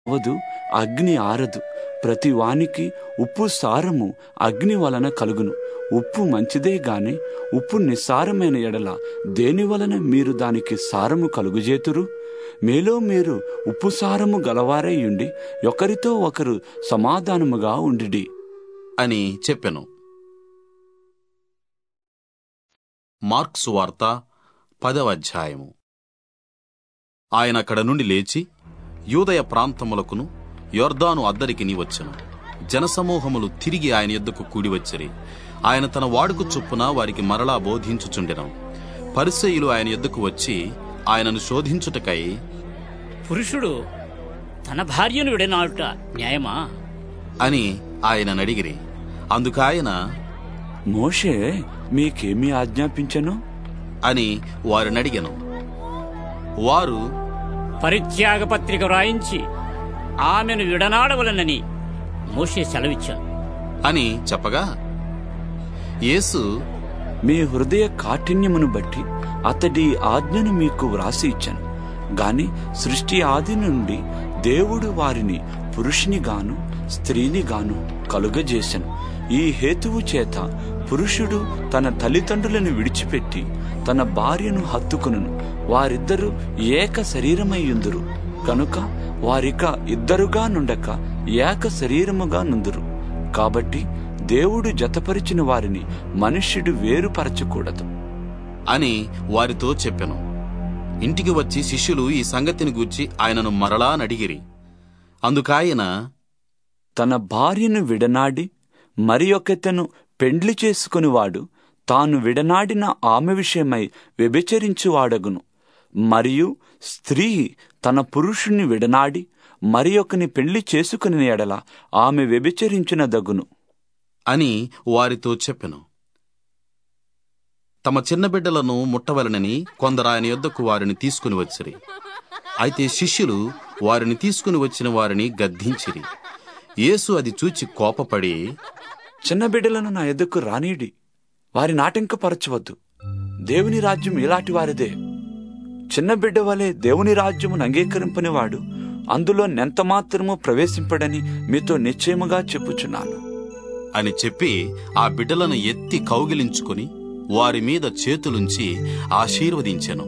అవదు అగ్ని ఆరదు ప్రతి వానికి ఉప్పు సారము అగ్ని వలన కలుగును ఉప్పు మంచిదే గాని ఉప్పు నిస్సారమైన ఎడల దేని వలన మీరు దానికి సారము కలుగుజేతురు మీలో మీరు ఉప్పు సారము గలవారై ఉండి ఒకరితో ఒకరు సమాధానముగా ఉండిడి అని చెప్పెను మార్క్సు వార్త పదవ అధ్యాయము ఆయన అక్కడ నుండి లేచి యూదయ ప్రాంతములకును యొర్దాను అద్దరికి వచ్చెను జనసమూహములు తిరిగి ఆయన యొద్దకు కూడి వచ్చిరి ఆయన తన వాడుకు చొప్పున వారికి మరలా బోధించుచుండెను పరిసయులు ఆయన యొద్దకు వచ్చి ఆయనను శోధించుటకై పురుషుడు తన భార్యను విడనాడుట న్యాయమా అని ఆయనను అడిగిరి అందుకాయన మోషే మీకేమి ఆజ్ఞాపించను అని వారిని అడిగెను వారు పరిత్యాగ పత్రిక వ్రాయించి ఆమెను విడనాడవలనని మోషే సెలవిచ్చాను అని చెప్పగా యేసు మీ హృదయ కాఠిన్యమును బట్టి అతడి ఆజ్ఞను మీకు వ్రాసి ఇచ్చాను గాని సృష్టి ఆది నుండి దేవుడు వారిని పురుషుని గాను స్త్రీని గాను కలుగజేశాను ఈ హేతువు చేత పురుషుడు తన తల్లిదండ్రులను విడిచిపెట్టి తన భార్యను హత్తుకును వారిద్దరూ ఏక శరీరమయ్యుందురు కనుక వారిక ఇద్దరుగా నుండక ఏక శరీరముగా నుందురు కాబట్టి దేవుడు జతపరిచిన వారిని మనుష్యుడు వేరుపరచకూడదు అని వారితో చెప్పెను ఇంటికి వచ్చి శిష్యులు ఈ సంగతిని గూర్చి ఆయనను మరలా నడిగిరి అందుకాయన తన భార్యను విడనాడి మరి ఒకతను పెండ్లి చేసుకునివాడు తాను విడనాడిన ఆమె విషయమై వ్యభిచరించువాడగును మరియు స్త్రీ తన పురుషుణ్ణి విడనాడి మరి ఒకని పెళ్లి చేసుకుని ఎడల ఆమె వ్యభిచరించిన దగును అని వారితో చెప్పెను తమ చిన్న బిడ్డలను ముట్టవలనని కొందరు ఆయన యొద్దకు వారిని తీసుకుని వచ్చిరి అయితే శిష్యులు వారిని తీసుకుని వచ్చిన వారిని గద్దించిరి యేసు అది చూచి కోపపడి చిన్న బిడ్డలను నా ఎదుకు రానీడి వారి నాటంకపరచవద్దు దేవుని రాజ్యం ఇలాంటి వారిదే చిన్న బిడ్డ వలె దేవుని రాజ్యమును అంగీకరింపనివాడు అందులో నెంత మాత్రము ప్రవేశింపడని మీతో నిశ్చయముగా చెప్పుచున్నాను అని చెప్పి ఆ బిడ్డలను ఎత్తి కౌగిలించుకుని వారి మీద చేతులుంచి ఆశీర్వదించెను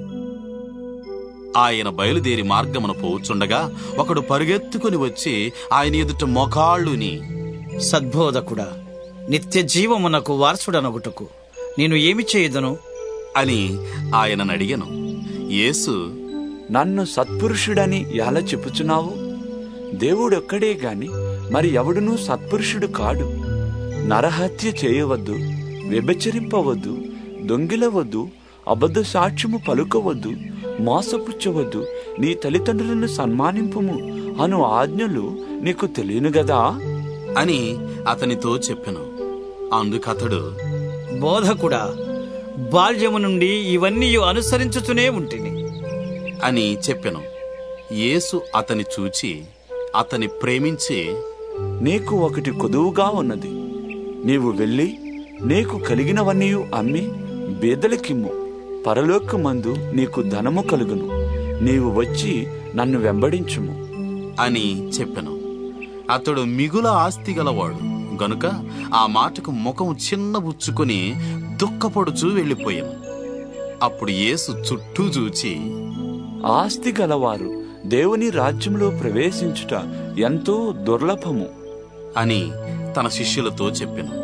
ఆయన బయలుదేరి మార్గమున పోవుచుండగా ఒకడు పరుగెత్తుకుని వచ్చి ఆయన ఎదుట మొకాళ్ళుని సద్బోధకుడా నిత్య జీవమునకు వారసుడనగుటకు నేను ఏమి చేయదును అని ఆయనను అడిగెను యేసు నన్ను సత్పురుషుడని ఎలా చెప్పుచున్నావు దేవుడొక్కడే గాని మరి ఎవడునూ సత్పురుషుడు కాడు నరహత్య చేయవద్దు వ్యభిచరింపవద్దు దొంగిలవద్దు అబద్ధ సాక్ష్యము పలుకవద్దు మోసపుచ్చవద్దు నీ తల్లిదండ్రులను సన్మానింపుము అను ఆజ్ఞలు నీకు తెలియను గదా అని అతనితో చెప్పెను అందుకతడు బోధకుడా బాల్యము నుండి ఇవన్నీ అనుసరించుతూనే ఉంటిని అని చెప్పెను యేసు అతని చూచి అతని ప్రేమించి నీకు ఒకటి కొదువుగా ఉన్నది నీవు వెళ్ళి నీకు కలిగినవన్నీ అమ్మి బీదలకిమ్ము పరలోకమందు నీకు ధనము కలుగును నీవు వచ్చి నన్ను వెంబడించుము అని చెప్పెను అతడు మిగుల ఆస్తి గలవాడు గనుక ఆ మాటకు ముఖం చిన్నబుచ్చుకొని దుఃఖపడుచూ వెళ్ళిపోయాను అప్పుడు యేసు చుట్టూ చూచి ఆస్తి గలవారు దేవుని రాజ్యంలో ప్రవేశించుట ఎంతో దుర్లభము అని తన శిష్యులతో చెప్పెను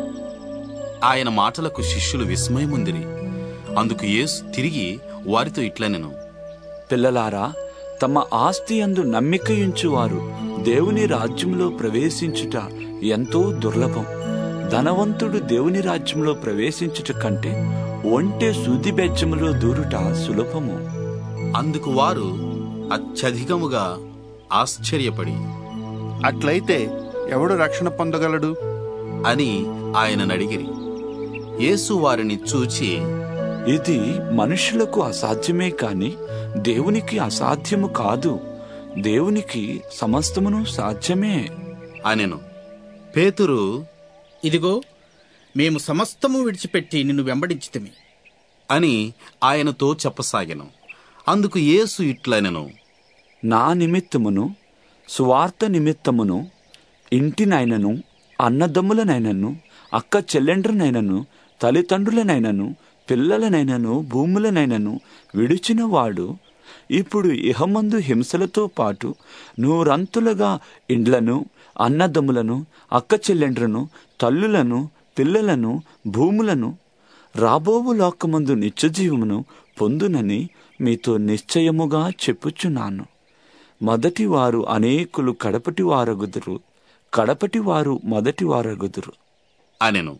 ఆయన మాటలకు శిష్యులు విస్మయముందిరి అందుకు యేసు తిరిగి వారితో ఇట్లనెను పిల్లలారా తమ ఆస్తి అందు నమ్మికయుంచువారు దేవుని రాజ్యంలో ప్రవేశించుట ఎంతో దుర్లభం ధనవంతుడు దేవుని రాజ్యంలో ప్రవేశించుట కంటే ఒంటె సూది బెజ్జములో దూరుట సులభము అందుకు వారు అత్యధికముగా ఆశ్చర్యపడి అట్లయితే ఎవడు రక్షణ పొందగలడు అని ఆయనను అడిగిరి యేసు వారిని చూచి ఇది మనుషులకు అసాధ్యమే కాని దేవునికి అసాధ్యము కాదు దేవునికి సమస్తమును సాధ్యమే అనెను పేతురు ఇదిగో మేము సమస్తము విడిచిపెట్టి నిన్ను వెంబడించితిమి అని ఆయనతో చెప్పసాగెను అందుకు యేసు ఇట్లనెను నా నిమిత్తమును సువార్త నిమిత్తమును ఇంటినైనను అన్నదమ్ములనైనను అక్క చెల్లెండ్రనైనను తల్లిదండ్రులనైనను పిల్లలనైనను భూములనైనను విడిచిన వాడు ఇప్పుడు ఇహమందు హింసలతో పాటు నూరంతులుగా ఇండ్లను అన్నదమ్ములను అక్క చెల్లెండ్రను తల్లులను పిల్లలను భూములను రాబోవు లోకమందు నిత్యజీవమును పొందునని మీతో నిశ్చయముగా చెప్పుచున్నాను మొదటి వారు అనేకులు కడపటి వారగుదురు కడపటి వారు మొదటి వారగుదురు అనెను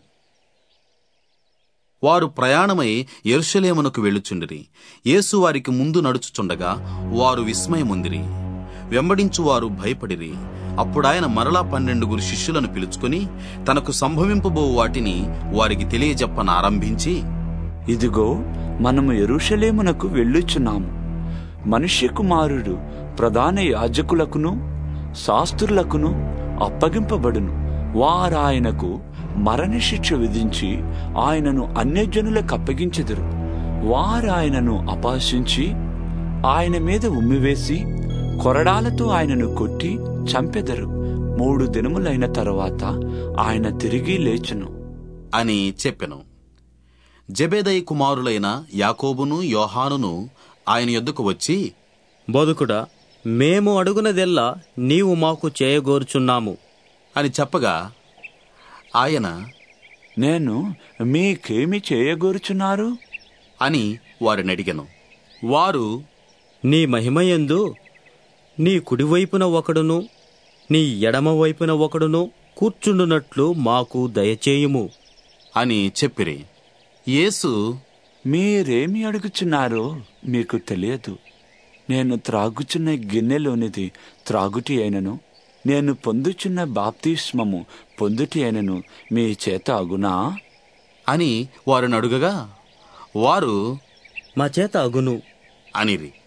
వారు ప్రయాణమై ఎరుషలేమునకు వెళ్ళుచుండిరి యేసు వారికి ముందు నడుచుచుండగా వారు విస్మయముందిరి వెంబడించువారు భయపడిరి అప్పుడాయన మరలా పన్నెండుగురు శిష్యులను పిలుచుకొని తనకు సంభవింపబో వాటిని వారికి తెలియజెప్పనారంభించి ఇదిగో మనము ఎరుషలేమునకు వెళ్ళుచున్నాము మనుష్య కుమారుడు ప్రధాన యాజకులకును శాస్త్రులకును అప్పగింపబడును వారాయనకు మరణశిక్ష విధించి ఆయనను అన్యజనులకు అప్పగించెదరు వారాయనను అపహసించి ఆయన మీద ఉమ్మివేసి కొరడాలతో ఆయనను కొట్టి చంపెదరు మూడు దినములైన తరువాత ఆయన తిరిగి లేచును అని చెప్పెను జబేదయి కుమారులైన యాకోబును యోహానును ఆయన యొద్దకు వచ్చి బోధకుడా మేము అడుగునదెల్లా నీవు మాకు చేయగోరుచున్నాము అని చెప్పగా ఆయన నేను మీకేమి చేయగోరుచున్నారు అని వారిని అడిగెను వారు నీ మహిమయందు నీ కుడివైపున ఒకడును నీ ఎడమ వైపున ఒకడును కూర్చుండునట్లు మాకు దయచేయుము అని చెప్పిరి యేసు మీరేమి అడుగుచున్నారో మీకు తెలియదు నేను త్రాగుచున్న గిన్నెలోనిది త్రాగుటి అయినను నేను పొందుచున్న బాప్తిస్మము పొందుటి అయినను మీ చేత అగునా అని వారిని అడుగగా వారు మా చేత అగును అనిరి